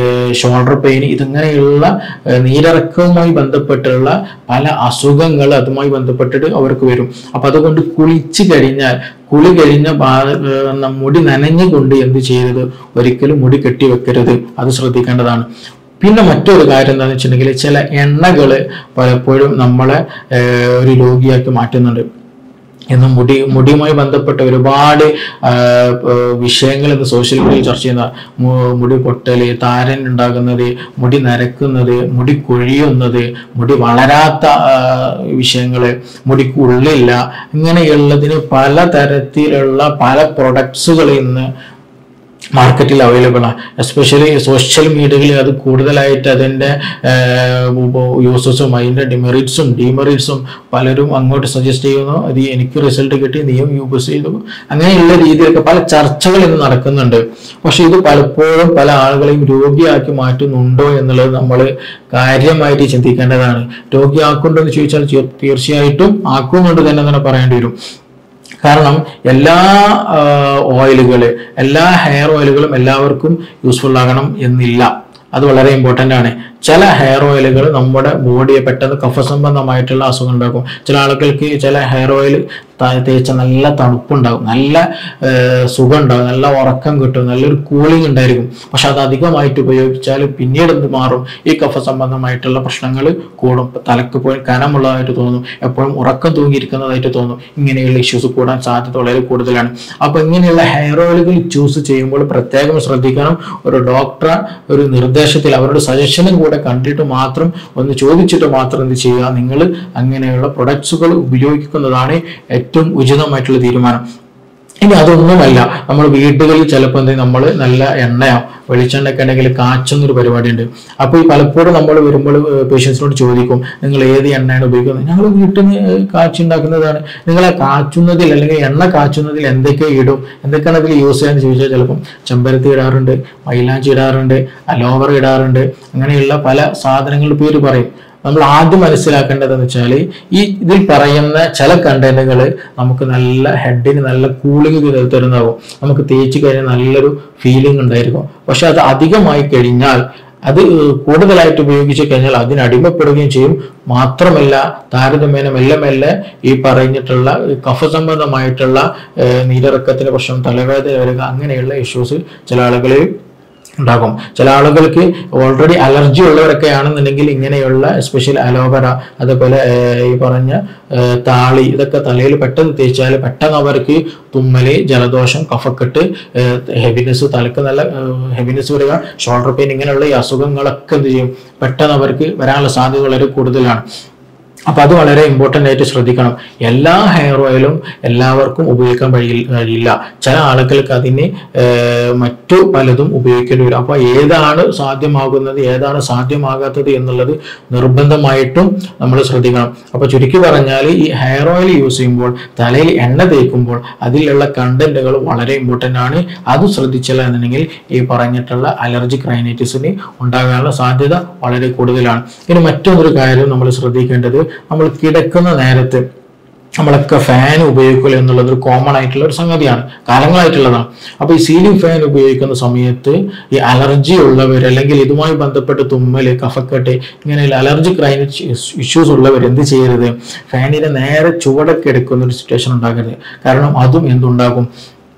shoulder pain ഇതിങ്ങനെയുള്ള ഏഹ് നീരിറക്കവുമായി ബന്ധപ്പെട്ടുള്ള പല അസുഖങ്ങൾ അതുമായി ബന്ധപ്പെട്ടിട്ട് അവർക്ക് വരും അപ്പൊ അതുകൊണ്ട് കുളിച്ച് കഴിഞ്ഞാൽ കുളി കഴിഞ്ഞ ഭാ- ഏഹ് മുടി നനഞ്ഞുകൊണ്ട് എന്ത് ചെയ്യരുത് ഒരിക്കലും മുടി കെട്ടിവെക്കരുത് അത് ശ്രദ്ധിക്കേണ്ടതാണ് പിന്നെ മറ്റൊരു കാര്യം എന്താണെന്ന് വെച്ചിട്ടുണ്ടെങ്കിൽ ചില എണ്ണകൾ പലപ്പോഴും നമ്മളെ ഏഹ് ഒരു രോഗിയാക്കി മാറ്റുന്നുണ്ട് ഇന്ന് മുടി മുടിയുമായി ബന്ധപ്പെട്ട ഒരുപാട് ആ, ആ, വിഷയങ്ങൾ ഇന്ന് സോഷ്യൽ മീഡിയയിൽ ചർച്ച ചെയ്യുന്ന മു- മുടി പൊട്ടല് താരൻ ഉണ്ടാകുന്നത് മുടി നരക്കുന്നത് മുടി കൊഴിയുന്നത് മുടി വളരാത്ത ആ, വിഷയങ്ങള് മുടിക്ക് ഉള്ളില്ല ഇങ്ങനെയുള്ളതിന് പല തരത്തിലുള്ള പല പ്രൊഡക്ട്സുകൾ ഇന്ന് മാർക്കറ്റിൽ അവൈലബിൾ ആണ് എസ്പെഷ്യലി സോഷ്യൽ മീഡിയയിൽ അത് കൂടുതലായിട്ട് അതിൻ്റെ യൂസസും അതിൻ്റെ ഡിമെറിറ്റ്സും ഡിമെറിറ്റ്സും പലരും അങ്ങോട്ട് സജസ്റ്റ് ചെയ്യുന്നു അത് എനിക്ക് റിസൾട്ട് കിട്ടി നീയും യൂസ് ചെയ്തു അങ്ങനെയുള്ള രീതിയിലൊക്കെ പല ചർച്ചകൾ ഇന്ന് നടക്കുന്നുണ്ട് പക്ഷെ ഇത് പലപ്പോഴും പല ആളുകളെയും രോഗിയാക്കി മാറ്റുന്നുണ്ടോ എന്നുള്ളത് നമ്മൾ കാര്യമായിട്ട് ചിന്തിക്കേണ്ടതാണ് രോഗിയാക്കുന്നുണ്ടോ എന്ന് ചോദിച്ചാൽ തീർ- തീർച്ചയായിട്ടും ആക്കുന്നുണ്ട് തന്നെ തന്നെ പറയേണ്ടി വരും കാരണം എല്ലാ ഓയിലുകൾ എല്ലാ ഹെയർ ഓയിലുകളും എല്ലാവർക്കും യൂസ്ഫുൾ ആകണം എന്നില്ല അത് വളരെ ഇമ്പോർട്ടൻ്റ് ആണ് ചില ഹെയർ ഓയിലുകൾ നമ്മുടെ ബോഡിയെ പെട്ടെന്ന് കഫസംബന്ധമായിട്ടുള്ള അസുഖം ഉണ്ടാക്കും ചില ആളുകൾക്ക് ചില ഹെയർ ഓയിൽ തേച്ച നല്ല തണുപ്പുണ്ടാകും നല്ല ആ, സുഖം ഉണ്ടാകും നല്ല ഉറക്കം കിട്ടും നല്ലൊരു കൂളിംഗ് ഉണ്ടായിരിക്കും പക്ഷെ അത് അധികമായിട്ട് ഉപയോഗിച്ചാൽ പിന്നീട് എന്ത് മാറും ഈ കഫ സംബന്ധമായിട്ടുള്ള പ്രശ്നങ്ങൾ കൂടും തലക്ക് പോയി കനമുള്ളതായിട്ട് തോന്നും എപ്പോഴും ഉറക്കം തൂങ്ങിയിരിക്കുന്നതായിട്ട് തോന്നും ഇങ്ങനെയുള്ള ഇഷ്യൂസ് കൂടാൻ സാധ്യത വളരെ കൂടുതലാണ് അപ്പൊ ഇങ്ങനെയുള്ള ഹെയർ ഓയിലുകൾ ചൂസ് ചെയ്യുമ്പോൾ പ്രത്യേകം ശ്രദ്ധിക്കണം ഒരു ഡോക്ടറെ ഒരു നിർദ്ദേശത്തിൽ അവരുടെ സജഷനും കൂടെ കണ്ടിട്ട് മാത്രം ഒന്ന് ചോദിച്ചിട്ട് മാത്രം എന്ത് ചെയ്യുക നിങ്ങൾ അങ്ങനെയുള്ള പ്രൊഡക്ട്സുകൾ ഉപയോഗിക്കുന്നതാണ് ഏറ്റവും ഉചിതമായിട്ടുള്ള തീരുമാനം ഇനി അതൊന്നുമല്ല നമ്മൾ വീടുകളിൽ ചിലപ്പോൾ എന്ത് നമ്മൾ നല്ല എണ്ണയോ വെളിച്ചെണ്ണയൊക്കെ ഉണ്ടെങ്കിൽ കാച്ചുന്നൊരു പരിപാടി ഉണ്ട് അപ്പോൾ ഈ പലപ്പോഴും നമ്മൾ വരുമ്പോൾ പേഷ്യൻസിനോട് ചോദിക്കും നിങ്ങൾ ഏത് എണ്ണയാണ് ഉപയോഗിക്കുന്നത് ഞങ്ങൾ വീട്ടിൽ നിന്ന് കാച്ചി ഉണ്ടാക്കുന്നതാണ് നിങ്ങൾ ആ കാച്ചുന്നതിൽ അല്ലെങ്കിൽ എണ്ണ കാച്ചുന്നതിൽ എന്തൊക്കെ ഇടും എന്തൊക്കെയാണ് അതിൽ യൂസ് ചെയ്യാന്ന് ചോദിച്ചാൽ ചിലപ്പം ചെമ്പരത്തി ഇടാറുണ്ട് മൈലാഞ്ചി ഇടാറുണ്ട് അലോവറ ഇടാറുണ്ട് അങ്ങനെയുള്ള പല സാധനങ്ങളുടെ പേര് പറയും നമ്മൾ ആദ്യം മനസ്സിലാക്കേണ്ടതെന്ന് വെച്ചാൽ ഈ ഇതിൽ പറയുന്ന ചില കണ്ടന്റുകൾ നമുക്ക് നല്ല ഹെഡിന് നല്ല കൂളിംഗ് തരുന്നതാകും നമുക്ക് തേച്ച് കഴിഞ്ഞാൽ നല്ലൊരു ഫീലിംഗ് ഉണ്ടായിരിക്കും പക്ഷെ അത് അധികമായി കഴിഞ്ഞാൽ അത് കൂടുതലായിട്ട് ഉപയോഗിച്ച് കഴിഞ്ഞാൽ അതിന് അടിമപ്പെടുകയും ചെയ്യും മാത്രമല്ല താരതമ്യേന മെല്ലെ മെല്ലെ ഈ പറഞ്ഞിട്ടുള്ള കഫ സംബന്ധമായിട്ടുള്ള ഏഹ്, നീരിറക്കത്തിന്റെ പ്രശ്നം തലവേദന വരിക അങ്ങനെയുള്ള ഇഷ്യൂസ് ചില ആളുകളിൽ ഉണ്ടാകും ചില ആളുകൾക്ക് ഓൾറെഡി അലർജി ഉള്ളവരൊക്കെ ആണെന്നുണ്ടെങ്കിൽ ഇങ്ങനെയുള്ള എസ്പെഷ്യൽ അലോവര അതുപോലെ ഏർ, ഈ പറഞ്ഞ ഏർ, താളി ഇതൊക്കെ തലയിൽ പെട്ടെന്ന് തേച്ചാൽ പെട്ടെന്ന് അവർക്ക് തുമ്മല് ജലദോഷം കഫക്കെട്ട് ഹെവിനെസ് തലക്ക് നല്ല ഹെവിനെസ് വരിക ഷോൾഡർ പെയിൻ ഇങ്ങനെയുള്ള ഈ അസുഖങ്ങളൊക്കെ എന്ത് ചെയ്യും പെട്ടെന്ന് അവർക്ക് വരാനുള്ള സാധ്യത വളരെ കൂടുതലാണ് അപ്പൊ അത് വളരെ ഇമ്പോർട്ടൻ്റ് ആയിട്ട് ശ്രദ്ധിക്കണം എല്ലാ ഹെയർ ഓയിലും എല്ലാവർക്കും ഉപയോഗിക്കാൻ കഴിയി- കഴിയില്ല ചില ആളുകൾക്ക് അതിന് ഏർ, മറ്റു പലതും ഉപയോഗിക്കേണ്ടി വരും അപ്പൊ ഏതാണ് സാധ്യമാകുന്നത് ഏതാണ് സാധ്യമാകാത്തത് എന്നുള്ളത് നിർബന്ധമായിട്ടും നമ്മൾ ശ്രദ്ധിക്കണം അപ്പൊ ചുരുക്കി പറഞ്ഞാൽ ഈ ഹെയർ ഓയിൽ യൂസ് ചെയ്യുമ്പോൾ തലയിൽ എണ്ണ തേക്കുമ്പോൾ അതിലുള്ള കണ്ടന്റുകൾ വളരെ ഇമ്പോർട്ടൻ്റ് ആണ് അത് ശ്രദ്ധിച്ചില്ല എന്നുണ്ടെങ്കിൽ ഈ പറഞ്ഞിട്ടുള്ള അലർജിക് റൈനൈറ്റിസിന് ഉണ്ടാകാനുള്ള സാധ്യത വളരെ കൂടുതലാണ് ഇനി മറ്റൊരു കാര്യം നമ്മൾ ശ്രദ്ധിക്കേണ്ടത് നമ്മൾ കിടക്കുന്ന നേരത്ത് നമ്മളൊക്കെ ഫാൻ ഉപയോഗിക്കുക എന്നുള്ളത് ഒരു കോമൺ ആയിട്ടുള്ള ഒരു സംഗതിയാണ് കാലങ്ങളായിട്ടുള്ളതാണ് അപ്പൊ ഈ സീലിംഗ് ഫാൻ ഉപയോഗിക്കുന്ന സമയത്ത് ഈ അലർജി ഉള്ളവർ അല്ലെങ്കിൽ ഇതുമായി ബന്ധപ്പെട്ട് തുമ്മല് കഫക്കെട്ട് ഇങ്ങനെയുള്ള അലർജിക് ഇഷ്യൂസ് ഉള്ളവർ എന്ത് ചെയ്യരുത് ഫാനിനെ നേരെ ചുവടൊക്കെ എടുക്കുന്ന ഒരു സിറ്റുവേഷൻ ഉണ്ടാക്കരുത് കാരണം അതും എന്തുണ്ടാകും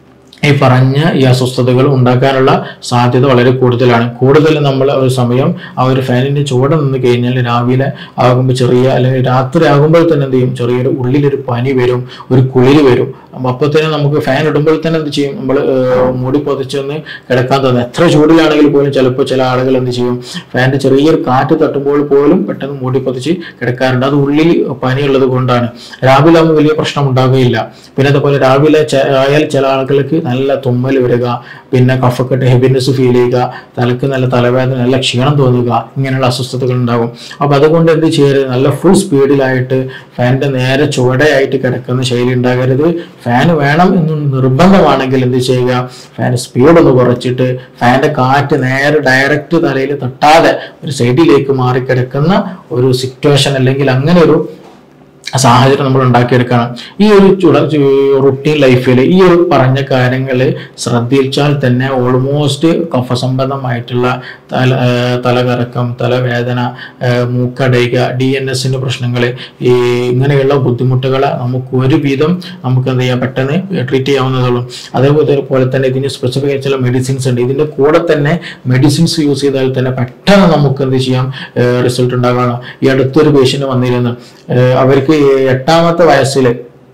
ഈ പറഞ്ഞ ഈ അസ്വസ്ഥതകൾ ഉണ്ടാക്കാനുള്ള സാധ്യത വളരെ കൂടുതലാണ് കൂടുതൽ നമ്മൾ ഒരു സമയം ആ ഒരു ഫാനിന്റെ ചുവടെ നിന്ന് കഴിഞ്ഞാൽ രാവിലെ ആകുമ്പോൾ ചെറിയ അല്ലെങ്കിൽ രാത്രി ആകുമ്പോൾ തന്നെ എന്ത് ചെയ്യും ചെറിയൊരു ഉള്ളിലൊരു പനി വരും ഒരു കുളിര് വരും അപ്പോൾ തന്നെ നമുക്ക് ഫാൻ ഇടുമ്പോൾ തന്നെ എന്ത് ചെയ്യും നമ്മൾ മൂടി പൊതിച്ചൊന്ന് കിടക്കാൻ തോന്നും എത്ര ചൂടിലാണെങ്കിൽ പോലും ചിലപ്പോൾ ചില ആളുകൾ എന്ത് ചെയ്യും ഫാനിന്റെ ചെറിയൊരു കാറ്റ് തട്ടുമ്പോൾ പോലും പെട്ടെന്ന് മൂടി പൊതിച്ച് കിടക്കാറുണ്ട് അത് ഉള്ളിൽ പനിയുള്ളത് കൊണ്ടാണ് രാവിലെ ആകുമ്പോൾ വലിയ പ്രശ്നം ഉണ്ടാകുകയില്ല പിന്നെ അതുപോലെ രാവിലെ ചെ- ആയാൽ ചില ആളുകൾക്ക് നല്ല തുമ്മൽ വരിക പിന്നെ കഫക്കെട്ട് ഹെവിനെസ് ഫീൽ ചെയ്യുക തലക്ക് നല്ല തലവേദന നല്ല ക്ഷീണം തോന്നുക ഇങ്ങനെയുള്ള അസ്വസ്ഥതകൾ ഉണ്ടാകും അപ്പൊ അതുകൊണ്ട് എന്ത് ചെയ്യരുത് നല്ല ഫുൾ സ്പീഡിലായിട്ട് ഫാനിന്റെ നേരെ ചുവടെയായിട്ട് കിടക്കുന്ന ശൈലി ഉണ്ടാകരുത് ഫാൻ വേണം എന്ന് നിർബന്ധമാണെങ്കിൽ എന്ത് ചെയ്യുക ഫാൻ സ്പീഡ് ഒന്ന് കുറച്ചിട്ട് ഫാനിന്റെ കാറ്റ് നേരെ ഡയറക്റ്റ് തലയിൽ തട്ടാതെ ഒരു സൈഡിലേക്ക് മാറിക്കിടക്കുന്ന ഒരു സിറ്റുവേഷൻ അല്ലെങ്കിൽ അങ്ങനെ ഒരു സാഹചര്യം നമ്മൾ ഉണ്ടാക്കിയെടുക്കണം ഈ ഒരു ചുട റുട്ടീൻ ലൈഫിൽ ഈ ഒരു പറഞ്ഞ കാര്യങ്ങൾ ശ്രദ്ധിച്ചാൽ തന്നെ ഓൾമോസ്റ്റ് കഫസംബന്ധമായിട്ടുള്ള തല ആ, തലകറക്കം തലവേദന ആ, മൂക്കടയുക ഡി എൻ എസിന്റെ പ്രശ്നങ്ങൾ ഈ ഇങ്ങനെയുള്ള ബുദ്ധിമുട്ടുകൾ നമുക്ക് ഒരുവിധം നമുക്ക് എന്ത് ചെയ്യാം പെട്ടെന്ന് ട്രീറ്റ് ചെയ്യാവുന്നതുള്ളൂ അതേപോലെ പോലെ തന്നെ ഇതിന് സ്പെസിഫിക് ആയ ചില മെഡിസിൻസ് ഉണ്ട് ഇതിന്റെ കൂടെ തന്നെ മെഡിസിൻസ് യൂസ് ചെയ്താൽ തന്നെ പെട്ടെന്ന് നമുക്ക് എന്ത് ചെയ്യാം റിസൾട്ട് ഉണ്ടാകാം ഈ അടുത്തൊരു പേഷ്യന്റ് വന്നിരുന്നു ഏഹ് അവർക്ക് എട്ടാമത്തെ വയസ്സിൽ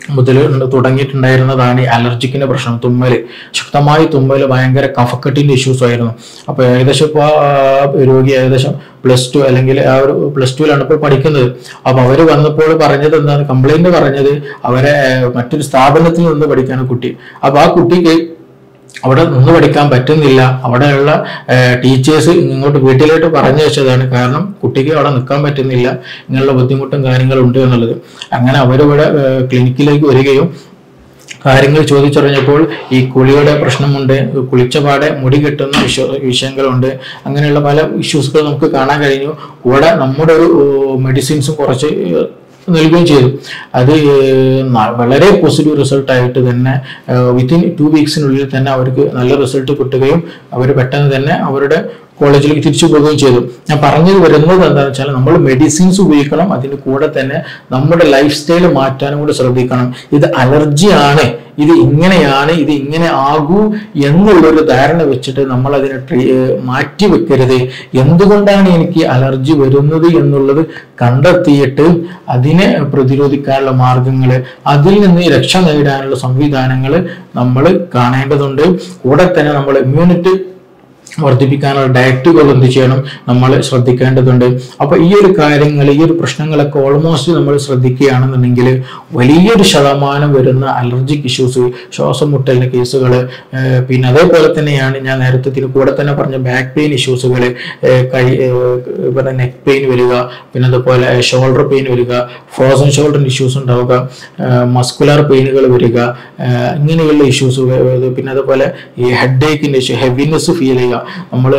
മുതൽ തുടങ്ങിയിട്ടുണ്ടായിരുന്നതാണ് ഈ അലർജിക്കിന്റെ പ്രശ്നം തുമ്മല് ശക്തമായി തുമ്മല് ഭയങ്കര കഫക്കെട്ടിന്റെ ഇഷ്യൂസ് ആയിരുന്നു അപ്പൊ ഏകദേശം ഇപ്പോൾ രോഗി ഏകദേശം പ്ലസ് ടു അല്ലെങ്കിൽ ആ ഒരു പ്ലസ് ടുവിലാണ് ഇപ്പോൾ പഠിക്കുന്നത് അപ്പൊ അവര് വന്നപ്പോൾ പറഞ്ഞത് എന്താണ് കംപ്ലൈന്റ് പറഞ്ഞത് അവരെ ഏഹ്, മറ്റൊരു സ്ഥാപനത്തിൽ നിന്ന് പഠിക്കാണ് കുട്ടി അപ്പൊ ആ കുട്ടിക്ക് അവിടെ നിന്ന് പഠിക്കാൻ പറ്റുന്നില്ല അവിടെയുള്ള ടീച്ചേഴ്സ് ഇങ്ങോട്ട് വീട്ടിലോട്ട് പറഞ്ഞു വെച്ചതാണ് കാരണം കുട്ടിക്ക് അവിടെ നിൽക്കാൻ പറ്റുന്നില്ല ഇങ്ങനെയുള്ള ബുദ്ധിമുട്ടും കാര്യങ്ങളും ഉണ്ട് എന്നുള്ളത് അങ്ങനെ അവരിവിടെ ഏഹ്, ക്ലിനിക്കിലേക്ക് വരികയും കാര്യങ്ങൾ ചോദിച്ചറിഞ്ഞപ്പോൾ ഈ കുളിയുടെ പ്രശ്നമുണ്ട് കുളിച്ച പാടെ മുടി കെട്ടുന്ന വിഷ വിഷയങ്ങളുണ്ട് അങ്ങനെയുള്ള പല ഇഷ്യൂസുകൾ നമുക്ക് കാണാൻ കഴിഞ്ഞു കൂടെ നമ്മുടെ ഒരു മെഡിസിൻസും കുറച്ച് ഏഹ്, നൽകുകയും ചെയ്തു അത് ന- വളരെ പോസിറ്റീവ് റിസൾട്ട് ആയിട്ട് തന്നെ വിത്തിൻ ടു വീക്സിനുള്ളിൽ തന്നെ അവർക്ക് നല്ല റിസൾട്ട് കിട്ടുകയും അവർ പെട്ടെന്ന് തന്നെ അവരുടെ കോളേജിലേക്ക് തിരിച്ചു പോവുകയും ചെയ്തു ഞാൻ പറഞ്ഞത് വരുന്നത് എന്താണെന്ന് വെച്ചാൽ നമ്മൾ മെഡിസിൻസ് ഉപയോഗിക്കണം അതിന് കൂടെ തന്നെ നമ്മുടെ ലൈഫ് സ്റ്റൈൽ മാറ്റാനും കൂടെ ശ്രദ്ധിക്കണം ഇത് അലർജി ആണ് ഇത് ഇങ്ങനെയാണ് ഇത് ഇങ്ങനെ ആകൂ എന്നുള്ളൊരു ധാരണ വെച്ചിട്ട് നമ്മൾ അതിനെ ട്രീ മാറ്റി വെക്കരുത് എന്തുകൊണ്ടാണ് എനിക്ക് അലർജി വരുന്നത് എന്നുള്ളത് കണ്ടെത്തിയിട്ട് അതിനെ പ്രതിരോധിക്കാനുള്ള മാർഗങ്ങൾ അതിൽ നിന്ന് രക്ഷ നേടാനുള്ള സംവിധാനങ്ങൾ നമ്മൾ കാണേണ്ടതുണ്ട് കൂടെ തന്നെ നമ്മൾ ഇമ്മ്യൂണിറ്റി വർദ്ധിപ്പിക്കാനുള്ള ഡയറ്റുകൾ എന്ത് ചെയ്യണം നമ്മൾ ശ്രദ്ധിക്കേണ്ടതുണ്ട് അപ്പൊ ഈ ഒരു കാര്യങ്ങൾ ഈ ഒരു പ്രശ്നങ്ങളൊക്കെ ഓൾമോസ്റ്റ് നമ്മൾ ശ്രദ്ധിക്കുകയാണെന്നുണ്ടെങ്കിൽ വലിയൊരു ശതമാനം വരുന്ന അലർജിക് ഇഷ്യൂസ് ശ്വാസം മുട്ടലിന്റെ കേസുകൾ പിന്നെ അതേപോലെ തന്നെയാണ് ഞാൻ നേരത്തെ ഇതിന് കൂടെ തന്നെ പറഞ്ഞ ബാക്ക് പെയിൻ ഇഷ്യൂസുകൾ കൈ പിന്നെ നെക്ക് പെയിൻ വരിക പിന്നെ അതുപോലെ ഷോൾഡർ പെയിൻ വരിക ഫ്രോസൺ ഷോൾഡറിന്റെ ഇഷ്യൂസ് ഉണ്ടാവുക മസ്കുലാർ പെയിനുകൾ വരിക ഏഹ് ഇങ്ങനെയുള്ള ഇഷ്യൂസ് പിന്നെ അതുപോലെ ഈ ഹെഡ് ഏക്കിന്റെ ഇഷ്യൂ ഹെവിനെസ് ഫീൽ ചെയ്യുക നമ്മൾ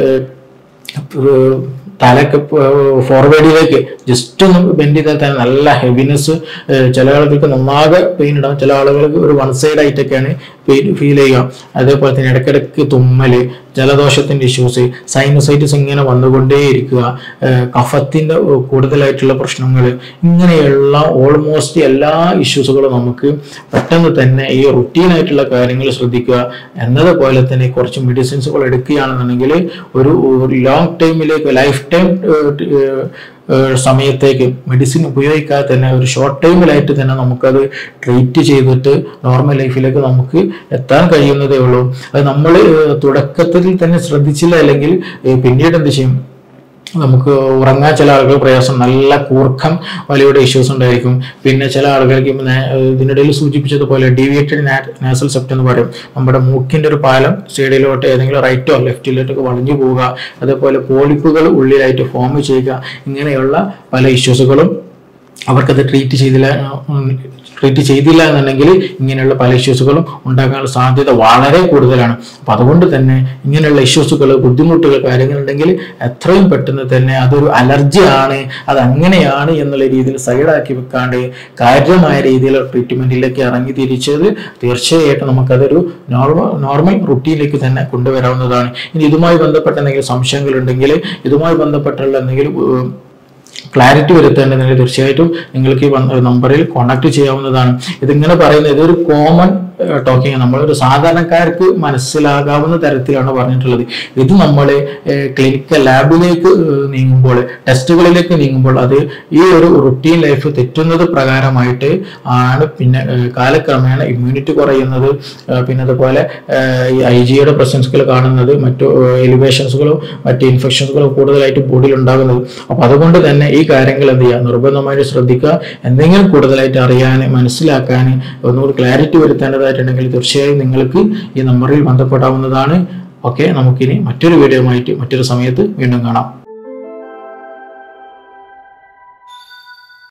തലക്ക് ഫോർവേഡിലേക്ക് ജസ്റ്റ് ഒന്ന് ബെൻഡ് ചെയ്താൽ തന്നെ നല്ല ഹെവിനെസ് ചില ആളുകൾക്ക് നന്നാകെ പെയിൻ ഉണ്ടാവും ചില ആളുകൾക്ക് ഒരു വൺ സൈഡ് ആയിട്ടൊക്കെയാണ് പെയിൻ ഫീൽ ചെയ്യുക അതേപോലെ തന്നെ ഇടയ്ക്കിടയ്ക്ക് തുമ്മല് ജലദോഷത്തിന്റെ ഇഷ്യൂസ് സൈനസൈറ്റിസ് ഇങ്ങനെ വന്നുകൊണ്ടേയിരിക്കുക ഏഹ് കഫത്തിന്റെ കൂടുതലായിട്ടുള്ള പ്രശ്നങ്ങൾ ഇങ്ങനെയുള്ള ഓൾമോസ്റ്റ് എല്ലാ ഇഷ്യൂസുകളും നമുക്ക് പെട്ടെന്ന് തന്നെ ഈ റുട്ടീൻ ആയിട്ടുള്ള കാര്യങ്ങൾ ശ്രദ്ധിക്കുക എന്നതുപോലെ തന്നെ കുറച്ച് മെഡിസിൻസുകൾ എടുക്കുകയാണെന്നുണ്ടെങ്കിൽ ഒരു ലോങ് ടൈമിലേക്ക് ലൈഫ് ടൈം സമയത്തേക്ക് മെഡിസിൻ ഉപയോഗിക്കാതെ തന്നെ ഒരു ഷോർട്ട് ടൈമിലായിട്ട് തന്നെ നമുക്കത് ട്രീറ്റ് ചെയ്തിട്ട് നോർമൽ ലൈഫിലേക്ക് നമുക്ക് എത്താൻ കഴിയുന്നതേ ഉള്ളൂ അത് നമ്മൾ തുടക്കത്തിൽ തന്നെ ശ്രദ്ധിച്ചില്ല അല്ലെങ്കിൽ ഏഹ് പിന്നീട് എന്ത് ചെയ്യും നമുക്ക് ഉറങ്ങാൻ ചില ആളുകൾ പ്രയാസം നല്ല കൂർക്കം വലിയുടെ ഇഷ്യൂസ് ഉണ്ടായിരിക്കും പിന്നെ ചില ആളുകൾക്ക് ഇപ്പം നേ- ഇതിനിടയിൽ സൂചിപ്പിച്ചതുപോലെ ഡീവിയേറ്റഡ് നാസൽ സെപ്റ്റ് എന്ന് പറയും നമ്മുടെ മൂക്കിന്റെ ഒരു പാലം സൈഡിലോട്ട് ഏതെങ്കിലും റൈറ്റോ ലെഫ്റ്റിലോട്ടൊക്കെ വളഞ്ഞു പോവുക അതേപോലെ പോളിപ്പുകൾ ഉള്ളിലായിട്ട് ഫോം ചെയ്യുക ഇങ്ങനെയുള്ള പല ഇഷ്യൂസുകളും അവർക്കത് ട്രീറ്റ് ചെയ്തില്ല ട്രീറ്റ് ചെയ്തില്ല എന്നുണ്ടെങ്കിൽ ഇങ്ങനെയുള്ള പല ഇഷ്യൂസുകളും ഉണ്ടാകാനുള്ള സാധ്യത വളരെ കൂടുതലാണ് അപ്പൊ അതുകൊണ്ട് തന്നെ ഇങ്ങനെയുള്ള ഇഷ്യൂസുകൾ ബുദ്ധിമുട്ടുകൾ കാര്യങ്ങളുണ്ടെങ്കിൽ എത്രയും പെട്ടെന്ന് തന്നെ അതൊരു അലർജി ആണ് അത് അങ്ങനെയാണ് എന്നുള്ള രീതിയിൽ സൈഡാക്കി വെക്കാണ്ട് കാര്യമായ രീതിയിൽ ട്രീറ്റ്മെന്റിലേക്ക് ഇറങ്ങി തിരിച്ചത് തീർച്ചയായിട്ടും നമുക്കതൊരു നോർമൽ നോർമൽ റുട്ടീനിലേക്ക് തന്നെ കൊണ്ടുവരാവുന്നതാണ് ഇനി ഇതുമായി ബന്ധപ്പെട്ട എന്തെങ്കിലും സംശയങ്ങൾ ഉണ്ടെങ്കിൽ ഇതുമായി ബന്ധപ്പെട്ടുള്ള എന്തെങ്കിലും ഏഹ്, ക്ലാരിറ്റി വരുത്തേണ്ടതിന് തീർച്ചയായിട്ടും നിങ്ങൾക്ക് ഈ വന്ന- നമ്പറിൽ കോൺടാക്ട് ചെയ്യാവുന്നതാണ് ഇതിങ്ങനെ പറയുന്നത് ഇതൊരു കോമൺ ടോക്കിംഗ് നമ്മളൊരു സാധാരണക്കാർക്ക് മനസ്സിലാകാവുന്ന തരത്തിലാണ് പറഞ്ഞിട്ടുള്ളത് ഇത് നമ്മൾ ക്ലിനിക്കൽ ലാബിലേക്ക് ഏഹ്, നീങ്ങുമ്പോൾ ടെസ്റ്റുകളിലേക്ക് നീങ്ങുമ്പോൾ അത് ഈ ഒരു റുട്ടീൻ ലൈഫ് തെറ്റുന്നത് പ്രകാരമായിട്ട് ആണ് പിന്നെ ഏഹ്, കാലക്രമേണ ഇമ്മ്യൂണിറ്റി കുറയുന്നത് ഏഹ്, പിന്നെ അതുപോലെ ഏഹ്, ഈ ഐ ജിയുടെ പ്രസൻസുകൾ കാണുന്നത് മറ്റു എലിവേഷൻസുകളോ മറ്റ് ഇൻഫെക്ഷൻസുകളോ കൂടുതലായിട്ട് ബോഡിയിൽ ഉണ്ടാകുന്നത് അപ്പൊ അതുകൊണ്ട് തന്നെ ഈ കാര്യങ്ങൾ എന്ത് ചെയ്യുക നിർബന്ധമായിട്ട് ശ്രദ്ധിക്കുക എന്തെങ്കിലും കൂടുതലായിട്ട് അറിയാൻ മനസ്സിലാക്കാൻ ഒന്നുകൂടി ക്ലാരിറ്റി വരുത്തേണ്ടതായിട്ടുണ്ടെങ്കിൽ തീർച്ചയായും നിങ്ങൾക്ക് ഈ നമ്പറിൽ ബന്ധപ്പെടാവുന്നതാണ് ഓക്കെ നമുക്കിനി മറ്റൊരു വീഡിയോ ആയിട്ട് മറ്റൊരു സമയത്ത് വീണ്ടും കാണാം